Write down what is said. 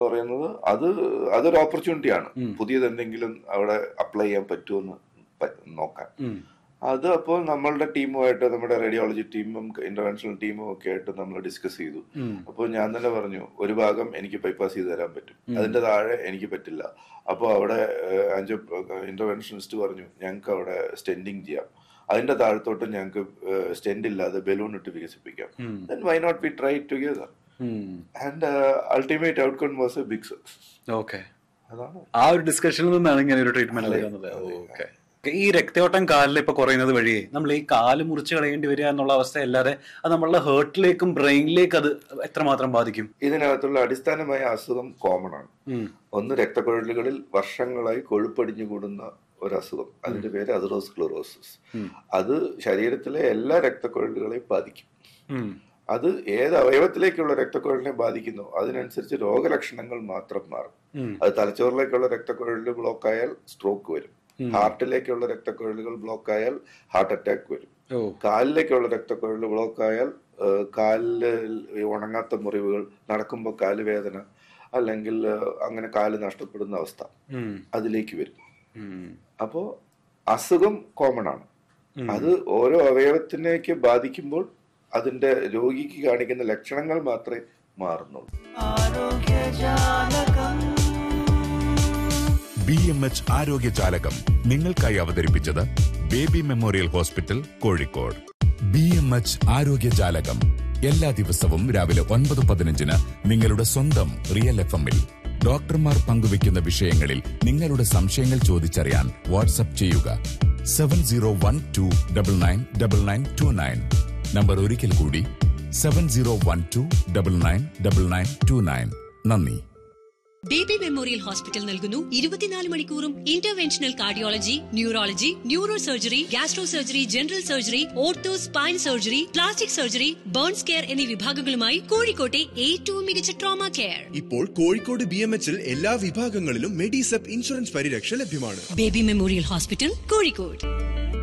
പറയുന്നത് അത് അതൊരു ഓപ്പർച്യൂണിറ്റിയാണ് ഉം. പുതിയത് എന്തെങ്കിലും അവിടെ അപ്ലൈ ചെയ്യാൻ പറ്റുമെന്ന് പ- നോക്കാൻ ഉം. അത് അപ്പോൾ നമ്മളുടെ ടീമുമായിട്ട് നമ്മുടെ റേഡിയോളജി ടീമും ഇന്റർവെൻഷണൽ ടീമും ഒക്കെ ആയിട്ട് നമ്മൾ ഡിസ്കസ് ചെയ്തു ഉം. അപ്പോൾ ഞാൻ തന്നെ പറഞ്ഞു ഒരു ഭാഗം എനിക്ക് ബൈപ്പാസ് ചെയ്ത് തരാൻ പറ്റും അതിന്റെ താഴെ എനിക്ക് പറ്റില്ല അപ്പോൾ അവിടെ അഞ്ചോ ഇന്റർവെൻഷനിസ്റ്റ് പറഞ്ഞു ഞങ്ങൾക്ക് അവിടെ സ്റ്റെൻഡിങ് ചെയ്യാം അതിന്റെ താഴത്തോട്ട് ഞങ്ങൾക്ക് സ്റ്റെൻഡ് ഇല്ലാതെ ബലൂൺ ഇട്ട് വികസിപ്പിക്കാം um. Then why not we try together um. And ultimate outcome was a big success okay അതാണ് ആ ഒരു ഡിസ്കഷനിൽ നിന്നാണ് ഇങ്ങനെ ഒരു ട്രീറ്റ്മെന്റ് വന്നത് ഓക്കെ ഈ രക്തയോട്ടം കാലിൽ ഇപ്പൊ കുറയുന്നത് വഴി നമ്മൾ ഈ കാല് മുറിച്ച് കളയേണ്ടി വരിക എന്നുള്ള അവസ്ഥ അല്ലാതെ അത് നമ്മളുടെ ഹേർട്ടിലേക്കും ബ്രെയിനിലേക്കും അത് എത്രമാത്രം ബാധിക്കും ഇതിനകത്തുള്ള അടിസ്ഥാനമായ അസുഖം കോമൺ ആണ് ഉം. ഒന്ന് രക്തക്കുഴലുകളിൽ വർഷങ്ങളായി കൊഴുപ്പടിഞ്ഞു കൂടുന്ന ഒരു അസുഖം അതിന്റെ പേര് അതിറോസ്ക്ലോറോസിസ് ഉം. അത് ശരീരത്തിലെ എല്ലാ രക്തക്കുഴലുകളെയും ബാധിക്കും ഉം. അത് ഏത് അവയവത്തിലേക്കുള്ള രക്തക്കുഴലിനെ ബാധിക്കുന്നു അതിനനുസരിച്ച് രോഗലക്ഷണങ്ങൾ മാത്രം മാറും ഉം. അത് തലച്ചോറിലേക്കുള്ള രക്തക്കുഴലുകൾ ബ്ലോക്ക് ആയാൽ സ്ട്രോക്ക് വരും ഹാർട്ടിലേക്കുള്ള രക്തക്കുഴലുകൾ ബ്ലോക്ക് ആയാൽ ഹാർട്ട് അറ്റാക്ക് വരും ഓ കാലിലേക്കുള്ള രക്തക്കുഴൽ ബ്ലോക്ക് ആയാൽ ഏഹ്, കാലിൽ ഈ ഉണങ്ങാത്ത മുറിവുകൾ നടക്കുമ്പോൾ കാല് വേദന അല്ലെങ്കിൽ ഏഹ്, അങ്ങനെ കാല് നഷ്ടപ്പെടുന്ന അവസ്ഥ ഉം. അതിലേക്ക് വരും ഉം. അപ്പോൾ അസുഖം കോമൺ ആണ് അത് ഓരോ അവയവത്തിലേക്ക് ബാധിക്കുമ്പോൾ അതിന്റെ രോഗിക്ക് കാണിക്കുന്ന ലക്ഷണങ്ങൾ മാത്രമേ മാറുന്നുള്ളൂ ബി എം എച്ച് ആരോഗ്യജാലകം നിങ്ങൾക്കായി അവതരിപ്പിച്ചത് baby memorial hospital Kozhikode B M H ആരോഗ്യജാലകം എല്ലാ ദിവസവും രാവിലെ ഒൻപത് പതിനഞ്ചിന് നിങ്ങളുടെ സ്വന്തം റിയൽ എഫ് എമ്മിൽ ഡോക്ടർമാർ പങ്കുവയ്ക്കുന്ന വിഷയങ്ങളിൽ നിങ്ങളുടെ സംശയങ്ങൾ ചോദിച്ചറിയാൻ വാട്സപ്പ് ചെയ്യുക seven zero one two double nine double nine two nine number ഒരിക്കൽ കൂടി seven zero one two double nine double nine two nine നന്ദി ബേബി മെമ്മോറിയൽ ഹോസ്പിറ്റൽ നൽകുന്നു ഇരുപത്തിനാല് മണിക്കൂറും interventional cardiology neurology neuro surgery gastro surgery general surgery ortho spine surgery plastic surgery burns care എന്നീ വിഭാഗങ്ങളുമായി കോഴിക്കോട്ടെ ഏറ്റവും മികച്ച ട്രോമ കെയർ ഇപ്പോൾ കോഴിക്കോട് ബി എം എച്ചിൽ എല്ലാ വിഭാഗങ്ങളിലും മെഡിസെപ്പ് ഇൻഷുറൻസ് പരിരക്ഷ ലഭ്യമാണ് ബേബി മെമ്മോറിയൽ ഹോസ്പിറ്റൽ കോഴിക്കോട്